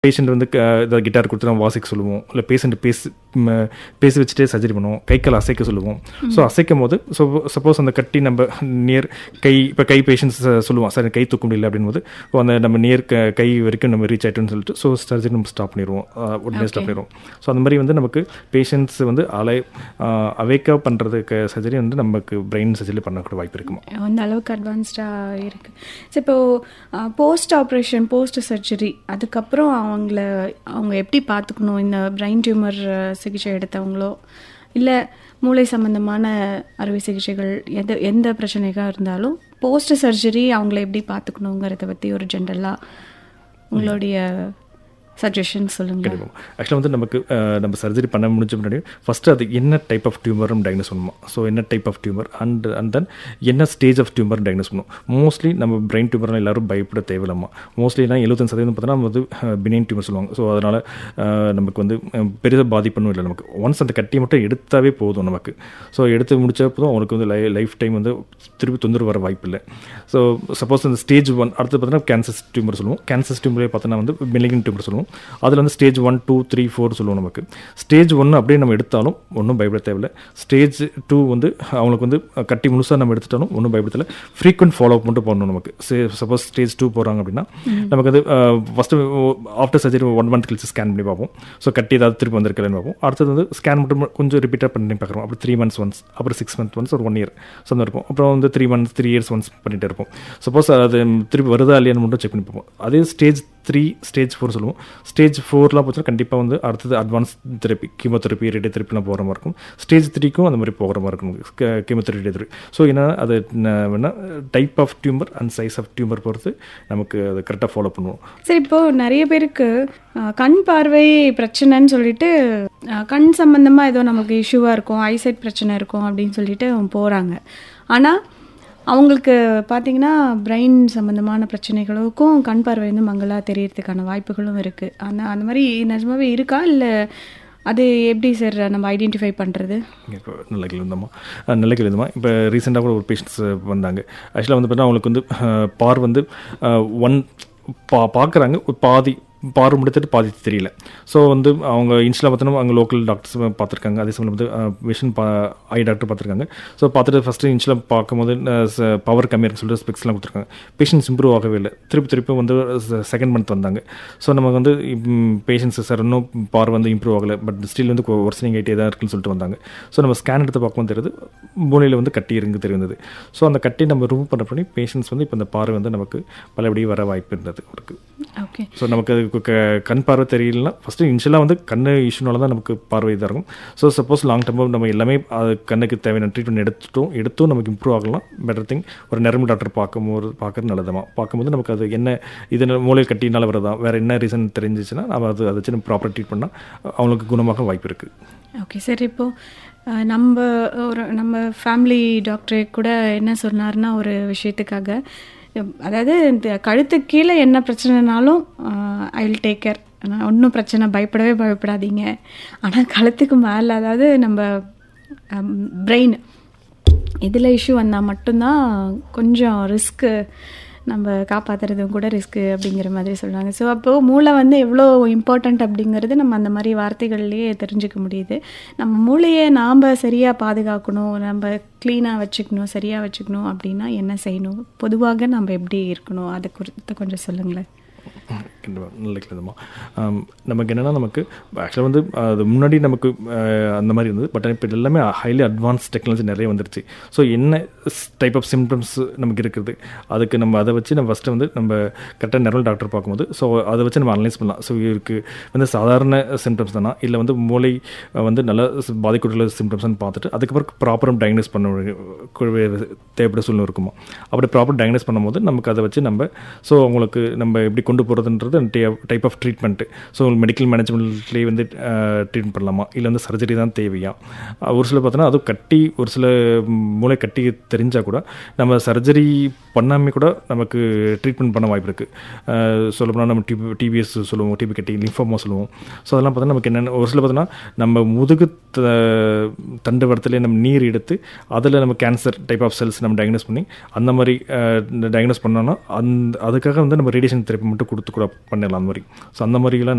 patient வந்து க- ஏதாவது கிட்டார் கொடுத்து நம்ம வாசிக்க சொல்லுவோம் இல்லை பேஷண்ட் பேசி ம, பேசி வச்சுட்டே சர்ஜரி பண்ணுவோம் கை கால் அசைக்க சொல்லுவோம் ஸோ அசைக்கும் போது ஸோ சப்போஸ் அந்த கட்டி நம்ம நியர் கை இப்போ கை பேஷண்ட்ஸ் சொல்லுவோம் சார் கை தூக்க முடியல அப்படின் போது இப்போ அந்த நம்ம நியர் கை வரைக்கும் நம்ம ரீச் ஆயிட்டோம்னு சொல்லிட்டு ஸோ சர்ஜரி நம்ம ஸ்டாப் பண்ணிடுவோம் அஹ், உடனே ஸ்டாப் பண்ணிடுவோம் ஸோ அந்த மாதிரி வந்து நமக்கு பேஷண்ட்ஸ் வந்து அலை அவேக்கா பண்ணுறதுக்கு சர்ஜரி வந்து நமக்கு பிரெயின் சர்ஜரி பண்ணக்கூடிய வாய்ப்பு இருக்குமா அந்த அளவுக்கு அட்வான்ஸ்டாக இருக்குது ஸோ இப்போது போஸ்ட் ஆப்ரேஷன் போஸ்ட் சர்ஜரி அதுக்கப்புறம் அவங்கள அவங்க எப்படி பார்த்துக்கணும் இந்த பிரெயின் டியூமர் சிகிச்சை எடுத்தவங்களோ இல்லை மூளை சம்பந்தமான அறுவை சிகிச்சைகள் எது எந்த பிரச்சனைக்காக இருந்தாலும் போஸ்ட் சர்ஜரி அவங்கள எப்படி பார்த்துக்கணுங்கிறத பற்றி ஒரு ஜென்ரலாக உங்களுடைய சஜஷன் சொல்லுங்கள் கிடைக்கும் ஆக்சுவலாக வந்து நமக்கு அஹ், நம்ம சர்ஜரி பண்ண முடிஞ்ச முன்னாடி ஃபஸ்ட்டு அது என்ன டைப் ஆஃப் டியூமர் நம்ம டயக்னோஸ் பண்ணுவோம் ஸோ என்ன type of tumour and and then என்ன ஸ்டேஜ் ஆஃப் டியூமர் டயக்னோஸ் பண்ணுவோம் மோஸ்ட்லி நம்ம பிரெயின் டியூமர்லாம் எல்லாரும் பயப்பட தேவையில்லாமா மோஸ்ட்லிலாம் எழுபத்தஞ்சு சதவீதம் பார்த்தோன்னா வந்து பினைன் டியூமர் சொல்லுவாங்க ஸோ அதனால் நமக்கு வந்து அஹ், பெரிதாக பாதிப்புன்னு இல்லை நமக்கு ஒன்ஸ் அந்த கட்டியை மட்டும் எடுத்தாவே போதும் நமக்கு ஸோ எடுத்து முடிச்ச போதும் அவனுக்கு வந்து லை லைஃப் டைம் வந்து திருப்பி தொந்தரவு வர வாய்ப்பு இல்லை ஸோ சப்போஸ் அந்த ஸ்டேஜ் ஒன் அடுத்து பார்த்தீங்கன்னா கேன்சர் டியூமர் சொல்லுவோம் கேன்சர் டியூமரே பார்த்தோன்னா வந்து மெலிகன் டியூமர் சொல்லுவோம் அதில் வந்து stage one two three four சொல்லுவோம் நமக்கு ஸ்டேஜ் ஒன்று அப்படியே நம்ம எடுத்தாலும் ஒன்றும் பயப்பட தேவையில்லை ஸ்டேஜ் டூ வந்து அவங்களுக்கு வந்து கட்டி முழுசாக நம்ம எடுத்துட்டாலும் ஒன்றும் பயப்பட தேவையில்ல ஃப்ரீக்வெண்ட் ஃபாலோ அப் மட்டும் பண்ணணும் நமக்கு சப்போஸ் ஸ்டேஜ் டூ போகிறாங்க அப்படின்னா நமக்கு வந்து first after surgery one month கழிச்சு ஸ்கேன் பண்ணி பார்ப்போம் ஸோ கட்டி ஏதாவது திருப்பி வந்திருக்கலன்னு பார்ப்போம் அடுத்தது வந்து ஸ்கேன் மட்டும் கொஞ்சம் ரிப்பீட்டாக பண்ணி பார்க்குறோம் அப்புறம் த்ரீ மந்த்ஸ் ஒன்ஸ் அப்புறம் சிக்ஸ் மந்த் ஒன்ஸ் ஒரு ஒன் இயர் ஸோ அந்த இருக்கும் அப்புறம் வந்து three months three years once பண்ணிட்டு இருப்போம் சப்போஸ் அது திருப்பி வருதா இல்லையான்னு மட்டும் செக் பண்ணி பார்ப்போம் அதே ஸ்டேஜ் த்ரீ ஸ்டேஜ் ஃபோர் சொல்லுவோம் ஸ்டேஜ் ஃபோர்லாம் போச்சுன்னா கண்டிப்பாக வந்து அடுத்தது அட்வான்ஸ் தெரப்பி கீமோதெரப்பி ரேடியோ தெரப்பிலாம் போகிற மாதிரி இருக்கும் ஸ்டேஜ் த்ரீக்கும் அந்த மாதிரி போகிற மாதிரி இருக்கும் கீமோதெரப்பி ரேடியோ தெரப்பி ஸோ என்ன அது வேணால் type of tumour and size of tumour பொறுத்து நமக்கு அதை கரெக்டாக ஃபாலோ பண்ணுவோம் சரி இப்போ நிறைய பேருக்கு அஹ், கண் பார்வை பிரச்சனைன்னு சொல்லிட்டு அஹ், கண் சம்பந்தமா ஏதோ நமக்கு இஷ்யூவாக இருக்கும் ஐசைட் பிரச்சனை இருக்கும் அப்படின்னு சொல்லிட்டு போகிறாங்க ஆனால் அவங்களுக்கு பார்த்தீங்கன்னா பிரெயின் சம்பந்தமான பிரச்சனைகளுக்கும் கண் பார்வை வந்து மங்கலாக தெரியறதுக்கான வாய்ப்புகளும் இருக்குது அந்த அந்த மாதிரி நிஜமாவே இருக்கா இல்லை அது எப்படி சார் நம்ம ஐடென்டிஃபை பண்ணுறது இப்போ நல்ல கேள்வி இருந்தோமா நல்ல கேள்வி இருந்தோமா இப்போ ரீசெண்டாக கூட ஒரு பேஷண்ட்ஸ் வந்தாங்க ஆக்சுவலாக வந்து பார்த்தீங்கன்னா அவங்களுக்கு வந்து அஹ், பார் வந்து ஒன் பா பார்க்குறாங்க ஒரு பாதி பார் முடித்துட்டு பாதி தெரியல ஸோ வந்து அவங்க இன்ஸ்டில் பார்த்தோன்னா அவங்க லோக்கல் டாக்டர்ஸ் பார்த்துருக்காங்க அதே சமயம் வந்து விஷன் பா ஐ டாக்டர் பார்த்துருக்காங்க ஸோ பார்த்துட்டு ஃபஸ்ட்டு இன்ஸ்டில் பார்க்கும்போது பவர் கம்மியாக இருக்குன்னு சொல்லிட்டு ஸ்பெக்ஸ்லாம் கொடுத்துருக்காங்க பேஷண்ட்ஸ் இம்ப்ரூவ் ஆகவே இல்லை திருப்பி திருப்பி வந்து செகண்ட் மந்த் வந்தாங்க ஸோ நமக்கு வந்து பேஷண்ட்ஸ் சார் இன்னும் பார் வந்து இம்ப்ரூவ் ஆகலை பட் ஸ்டில் வந்து ஒர்சனிங் ஆகிட்டே தான் இருக்குன்னு சொல்லிட்டு வந்தாங்க ஸோ நம்ம ஸ்கேன் எடுத்து பார்க்கும்போது தெரியுது மூலையில் வந்து கட்டி இருந்து தெரிந்தது ஸோ அந்த கட்டி நம்ம ரிமூவ் பண்ண பண்ணி பேஷண்ட்ஸ் வந்து இப்போ இந்த பார்வை வந்து நமக்கு பலபடி வர வாய்ப்பு இருந்தது அவருக்கு ஓகே ஸோ நமக்கு அது க- கண் பார்வை தெரியலனா ஃபஸ்ட்டு இனிஷியலாக வந்து கண் இஷ்யூனால தான் நமக்கு பார்வை இதாக இருக்கும் ஸோ சப்போஸ் லாங் டர்மாக நம்ம எல்லாமே அது கண்ணுக்கு தேவையான ட்ரீட்மெண்ட் எடுத்துட்டோம் எடுத்தும் நமக்கு இம்ப்ரூவ் ஆகலாம் பெட்டர் திங் ஒரு நரம்பு டாக்டர் பார்க்கும்போது பார்க்கறது நல்லதமா பார்க்கும்போது நமக்கு அது என்ன இது மூளை கட்டினால வரதா வேறு என்ன ரீசன் தெரிஞ்சிச்சுன்னா நம்ம அது அதை வச்சு நம்ம ப்ராப்பர் ட்ரீட் பண்ணால் அவங்களுக்கு குணமாக வாய்ப்பு இருக்குது ஓகே சார் இப்போ அஹ், நம்ம ஒரு நம்ம ஃபேமிலி டாக்டரே கூட என்ன சொன்னார்னா ஒரு விஷயத்துக்காக எம், அதாவது இந்த கழுத்துக்கு கீழே என்ன பிரச்சனைனாலும் ஐ வில் டேக் கேர் ஆனால் ஒன்றும் பிரச்சனை பயப்படவே பயப்படாதீங்க ஆனால் கழுத்துக்கு மேலே அதாவது நம்ம பிரெயின் இதில் இஷ்யூ வந்தால் மட்டும்தான் கொஞ்சம் ரிஸ்க்கு நம்ம காப்பாற்றுறதும் கூட ரிஸ்க்கு அப்படிங்கிற மாதிரி சொல்லுவாங்க ஸோ அப்போது மூளை வந்து எவ்வளோ இம்பார்ட்டண்ட் அப்படிங்கிறது நம்ம அந்த மாதிரி வார்த்தைகள்லேயே தெரிஞ்சுக்க முடியுது நம்ம மூளையை நாம் சரியாக பாதுகாக்கணும் நம்ம க்ளீனாக வச்சுக்கணும் சரியாக வச்சுக்கணும் அப்படின்னா என்ன செய்யணும் பொதுவாக நம்ம எப்படி இருக்கணும் அதை குறித்து கொஞ்சம் சொல்லுங்களேன் கண்டிப்பாக நல்ல கேளுமா நமக்கு என்னென்னா நமக்கு ஆக்சுவலாக வந்து அது முன்னாடி நமக்கு அஹ், அந்த மாதிரி இருந்தது பட் இப்போ எல்லாமே ஹைலி அட்வான்ஸ் டெக்னாலஜி நிறைய வந்துருச்சு ஸோ என்ன டைப் ஆஃப் சிம்டம்ஸ் நமக்கு இருக்குது அதுக்கு நம்ம அதை வச்சு நம்ம ஃபஸ்ட்டு வந்து நம்ம கரெக்டாக நெரல் டாக்டர் பார்க்கும்போது ஸோ அதை வச்சு நம்ம அனலைஸ் பண்ணலாம் ஸோ இவருக்கு வந்து சாதாரண சிம்டம்ஸ் தானா இல்லை வந்து மூளை அஹ், வந்து நல்ல பாதிக்கூடிய சிம்டம்ஸ்னு பார்த்துட்டு அதுக்கப்புறம் ப்ராப்பராக டயக்னோஸ் பண்ண வேண்டிய- தேவைப்பட சூழ்நிலை இருக்குமா அப்படி ப்ராப்பர் டயக்னோஸ் பண்ணும்போது நமக்கு அதை வச்சு நம்ம ஸோ அவங்களுக்கு நம்ம எப்படி கொண்டு போகிறதுன்றது type of treatment so medical மேனேஜ்மெண்ட்லேயே வந்து ட்ரீட்மெண்ட் பண்ணலாமா இல்லை வந்து சர்ஜரி தான் தேவையா அஹ் ஒரு சில பார்த்தோன்னா அதுவும் கட்டி ஒரு சில ம், மூளை கட்டி தெரிஞ்சால் கூட நம்ம சர்ஜரி பண்ணாமல் கூட நமக்கு ட்ரீட்மெண்ட் பண்ண வாய்ப்பு இருக்குது சொல்லப்போனால் நம்ம டிபி டிபிஎஸ் சொல்லுவோம் டிபி கட்டி லிம்ஃபோமா சொல்லுவோம் ஸோ அதெல்லாம் பார்த்தோன்னா நமக்கு என்னென்ன ஒரு சில பார்த்தோன்னா நம்ம முதுகு த- தண்டு வரத்துலேயே நம்ம நீர் எடுத்து அதில் நம்ம கேன்சர் டைப் ஆஃப் செல்ஸ் நம்ம டயக்னோஸ் பண்ணி அந்த மாதிரி டயக்னோஸ் பண்ணோன்னா அந்த அதுக்காக வந்து நம்ம ரேடியேஷன் தெரப்பி மட்டும் கொடுத்து கூட பண்ணிடலாம் அந்த மாதிரி ஸோ அந்த மாதிரிலாம்